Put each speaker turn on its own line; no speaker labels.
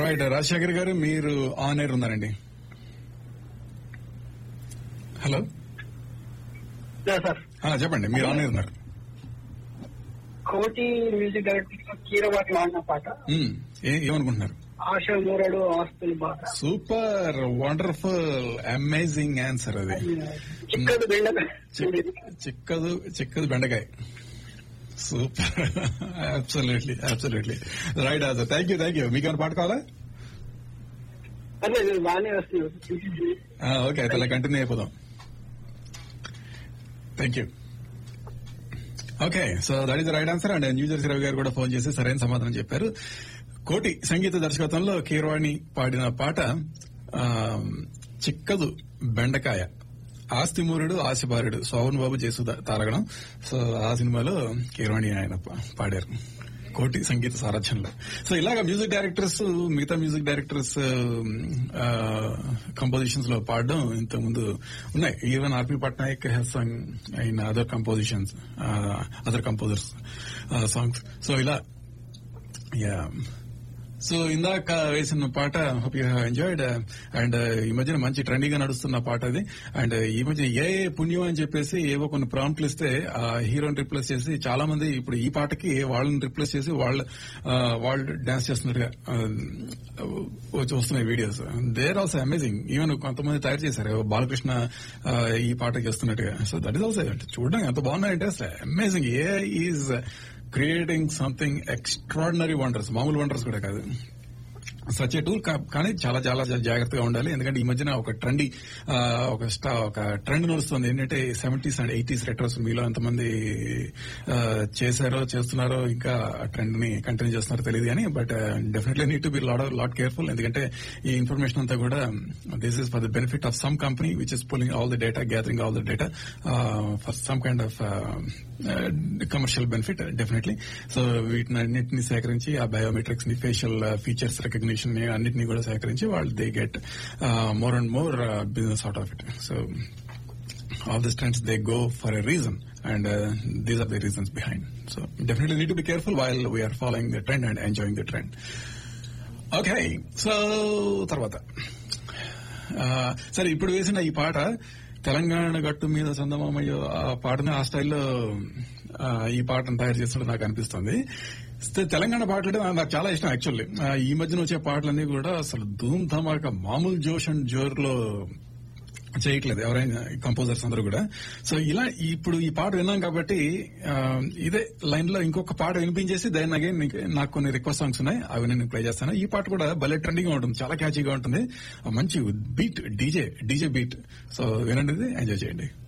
right Rajasekhar garu మీరు on air ఉన్నారండి hello
sir
ఆ, చెప్పండి మీరు ఆన్ ఎయిర్ ఉన్నారు
కోటి మ్యూజిక్ డైరెక్టర్ కీరవాటి వాడిన పాట
ఉమ్, ఏ- ఏమనుకుంటున్నారు
ఆశ మూరడు ఆస్తులు బాధ
సూపర్ వండర్ఫుల్ అమేజింగ్ ఆన్సర్ అది
చిక్కదు బెండ
చిక్- చిక్కదు చిక్కదు బెండకాయ super absolutely absolutely right answer thank you thank you మీకు ఏమైనా పాట కావాలా
అదే బాగానే వస్తుంది
ఓకే అయితే అలా కంటిన్యూ అయిపోదాం thank you okay so that is the right answer and New Jersey Ravi garu కూడా ఫోన్ చేసి సరైన సమాధానం చెప్పారు కోటి సంగీత దర్శకత్వంలో కీరవాణి పాడిన పాట ఆ, చిక్కదు బెండకాయ ఆస్తిమూరుడు ఆశబారుడు సోవన్ బాబు జేసు తారగడం సో ఆ సినిమాలో కీరవాణి ఆయన పా- పాడారు కోటి సంగీత సారథ్యంలో సో ఇలాగ మ్యూజిక్ డైరెక్టర్స్ మిగతా మ్యూజిక్ డైరెక్టర్స్ కంపోజిషన్స్ లో పాడడం ఇంత ముందు ఉన్నాయి even RP Patnaik has sung in other compositions other composers songs so ఇలా యా సో ఇందాక వేసిన పాట hope you have enjoyed and ఈ మధ్యన మంచి ట్రెండింగ్ గా నడుస్తున్న పాట అది అండ్ ఈ మధ్య ఏ పుణ్యం అని చెప్పేసి ఏవో కొన్ని ప్రాంప్ట్లు ఇస్తే ఆ హీరోని రిప్లేస్ చేసి చాలా మంది ఇప్పుడు ఈ పాటకి వాళ్ళని రిప్లేస్ చేసి వాళ్ళ ఆ, వాళ్ళు డాన్స్ చేస్తున్నట్టుగా ఆ, వచ్చి వస్తున్నాయి videos there also amazing even కొంతమంది తయారు చేశారు బాలకృష్ణ ఆ, ఈ పాట చేస్తున్నట్టుగా సో దట్ ఈస్ ఆల్సో చూడడం ఎంత బాగున్నాయంటే అసలు amazing a is creating something extraordinary wonders మామూలు వండర్స్ కూడా కాదు సచ్ ఏ టూల్ కానీ చాలా చాలా చాలా జాగ్రత్తగా ఉండాలి ఎందుకంటే ఈ మధ్యన ఒక ట్రెండ్ ఒక స్టా ఒక ట్రెండ్ నడుస్తుంది ఏంటంటే సెవెంటీస్ అండ్ ఎయిటీస్ రెట్రోస్ మీలో ఎంతమంది ఆ, చేశారో చేస్తున్నారో ఇంకా ట్రెండ్ ని కంటిన్యూ చేస్తున్నారో తెలియదు కానీ but definitely need to be lot lot careful ఎందుకంటే ఈ ఇన్ఫర్మేషన్ అంతా కూడా this is for the benefit of some company which is pulling all the data gathering all the data for some kind of commercial benefit definitely so వీటిని అన్నింటినీ సేకరించి ఆ biometrics ని facial features recognition ని అన్నింటినీ కూడా సేకరించి వాళ్ళు they get more and more business out of it so all these trends they go for a reason and uh, these are the reasons behind so definitely need to be careful while we are following the trend and enjoying the trend okay so తర్వాత ఆ, సరే ఇప్పుడు వేసిన ఈ పాట తెలంగాణ గట్టు మీద చందమామయ్య ఆ పాటని ఆ స్టైల్లో ఆ, ఈ పాటను తయారు చేస్తున్నట్టు నాకు అనిపిస్తుంది సో తెలంగాణ పాటలు అంటే నాకు చాలా ఇష్టం యాక్చువల్లీ ఈ మధ్యన వచ్చే పాటలన్నీ కూడా అసలు ధూమ్ ధమాక మామూలు జోష్ అండ్ జోర్లో చేయట్లేదు ఎవరైనా కంపోజర్స్ అందరూ కూడా సో ఇలా ఇప్పుడు ఈ పాట విన్నాం కాబట్టి ఆ, ఇదే లైన్ లో ఇంకొక పాట వినిపించేసి దాని అగైన్ నాకు కొన్ని రిక్వెస్ట్ సాంగ్స్ ఉన్నాయి అవి నేను ప్లే చేస్తాను ఈ పాట కూడా భలే ట్రెండింగ్ గా ఉంటుంది చాలా క్యాచీగా ఉంటుంది ఆ మంచి beat DJ DJ beat so వినండి ఎంజాయ్ చేయండి